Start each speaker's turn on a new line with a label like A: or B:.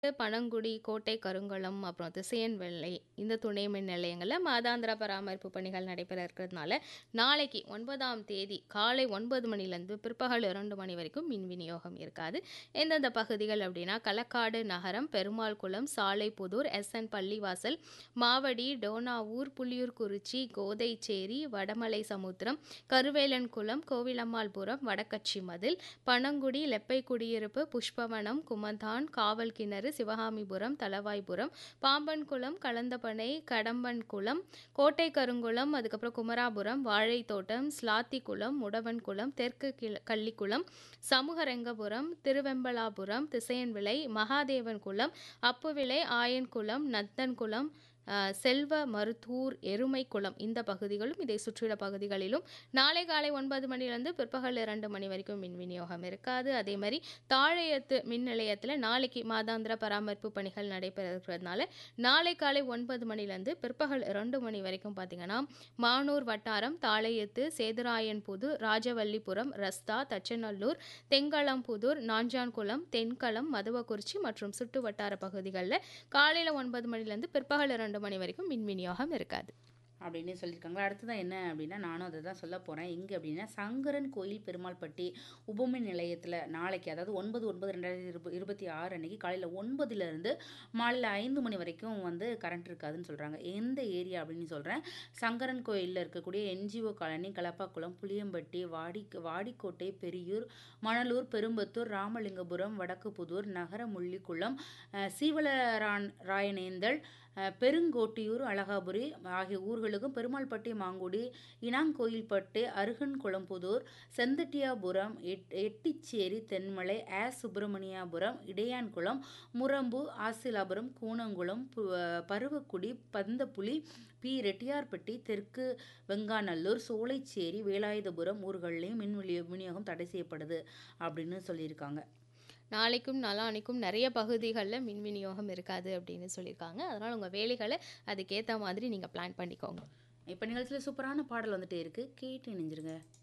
A: பனங்குடி, கோட்டை கருங்குளம், அப்புறம் திசையன் வெள்ளை இந்த துணை மின் நிலையங்கள்ல மாதாந்திர பராமரிப்பு பணிகள் நடைபெற இருக்கிறதுனால, நாளைக்கு 9ஆம் தேதி காலை 9 மணிலேருந்து பிற்பகல் 2 மணி வரைக்கும் மின் விநியோகம் இருக்காது. எந்தெந்த பகுதிகள் அப்படின்னா, களக்காடு நகரம், பெருமாள்குளம், சாலைப்புதூர், எஸ்என் பள்ளிவாசல், மாவடி, டோனாவூர், புலியூர்குறிச்சி, கோதைச்சேரி, வடமலை சமுத்திரம், கருவேலன்குளம், கோவிலம்மாள்புரம், வடக்கச்சி மதில், பனங்குடி, லெப்பை குடியிருப்பு, புஷ்பவனம், குமந்தான், காவல்கிணறு, சிவகாமிபுரம், தளவாய்புரம், பாம்பன்குளம், களந்தபனை, கடம்பன்குளம், கோட்டை கருங்குளம், அதுக்கப்புறம் குமராபுரம், வாழைத்தோட்டம், ஸ்லாத்திக்குளம், முடவன்குளம், தெற்கு கிள கள்ளிக்குளம், சமூகரெங்கபுரம், திருவெம்பலாபுரம், திசையன்விளை, மகாதேவன்குளம், அப்புவிளை, ஆயன்குளம், நத்தன்குளம், அ செல்வ மருதூர், எருமைக்குளம் இந்த பகுதிகளும், இதை சுற்றியுள்ள பகுதிகளிலும் நாளை காலை 9 மணிலேருந்து பிற்பகல் 2 மணி வரைக்கும் மின் விநியோகம் இருக்காது. அதேமாரி தாழையத்து மின் நிலையத்தில நாளைக்கு மாதாந்திர பராமரிப்பு பணிகள் நடைபெற இருக்கிறதுனால, நாளை காலை 9 மணிலேருந்து பிற்பகல் 2 மணி வரைக்கும் பார்த்தீங்கன்னா, மானூர் வட்டாரம், தாழையத்து, சேதுராயன்புதூர், ராஜவல்லிபுரம், ரஸ்தா, தச்சநல்லூர், தெங்களம்புதூர், நாஞ்சான்குளம், தென்களம், மதுவக்குறிச்சி மற்றும் சுற்று வட்டார பகுதிகள்ல காலையில 9 மணிலேருந்து பிற்பகல் 2 மணி வரைக்கும் மின் விநியோகம் இருக்காது.
B: அப்படின்னு சொல்லியிருக்காங்க. அடுத்ததா என்ன அப்படின்னா, நானும் அத தான் சொல்ல போறேன். எங்க அப்படின்னா, சங்கரன் கோயில் பெருமாள்பட்டி உபமின் நிலையத்தில நாளைக்கு அதாவது 9/9/2026 அன்னைக்கு காலையில 9லேருந்து மாலையில 5 மணி வரைக்கும் வந்து கரண்ட் இருக்காதுன்னு சொல்றாங்க. எந்த ஏரியா அப்படின்னு சொல்றேன். சங்கரன் கோயில்ல இருக்கக்கூடிய என்ஜிஓ காலனி, களப்பாக்குளம், புளியம்பட்டி, வாடி வாடிக்கோட்டை, பெரியூர், மணலூர், பெரும்பத்தூர், ராமலிங்கபுரம், வடக்குப்புதூர், நகரமுள்ளிக்குளம், அ சீவலரான் ராயனேந்தல், அ பெருங்கோட்டியூர், அழகாபுரி ஆகிய ஊர்களுக்கும், பெருமாள்பட்டி, மாங்குடி, இனாங்கோயில்பட்டு, அருகன்குளம்புதூர், செந்தட்டியாபுரம், எட் எட்டிச்சேரி, தென்மலை, ஆ. சுப்பிரமணியாபுரம், இடையான்குளம், முரம்பு, ஆசிலாபுரம், கூனங்குளம், பு பருவக்குடி, பந்தப்புளி, பி. ரெட்டியார்பட்டி, தெற்கு வெங்காநல்லூர், சோலைச்சேரி, வேலாயுதபுரம் ஊர்கள்லயும் மின் விநியோ விநியோகம் தடை செய்யப்படுது அப்படின்னு சொல்லியிருக்காங்க.
A: நாளைக்கும், நாளான்னைக்கும் நெறைய பகுதிகள்ல மின் விநியோகம் இருக்காது அப்படின்னு சொல்லியிருக்காங்க. அதனால உங்க வேலைகள அதுக்கேத்த மாதிரி நீங்க பிளான் பண்ணிக்கோங்க.
B: இப்ப நிகழ்ச்சியில சூப்பரான பாடல் வந்துட்டே இருக்கு. கேட்டு இணைஞ்சிருங்க.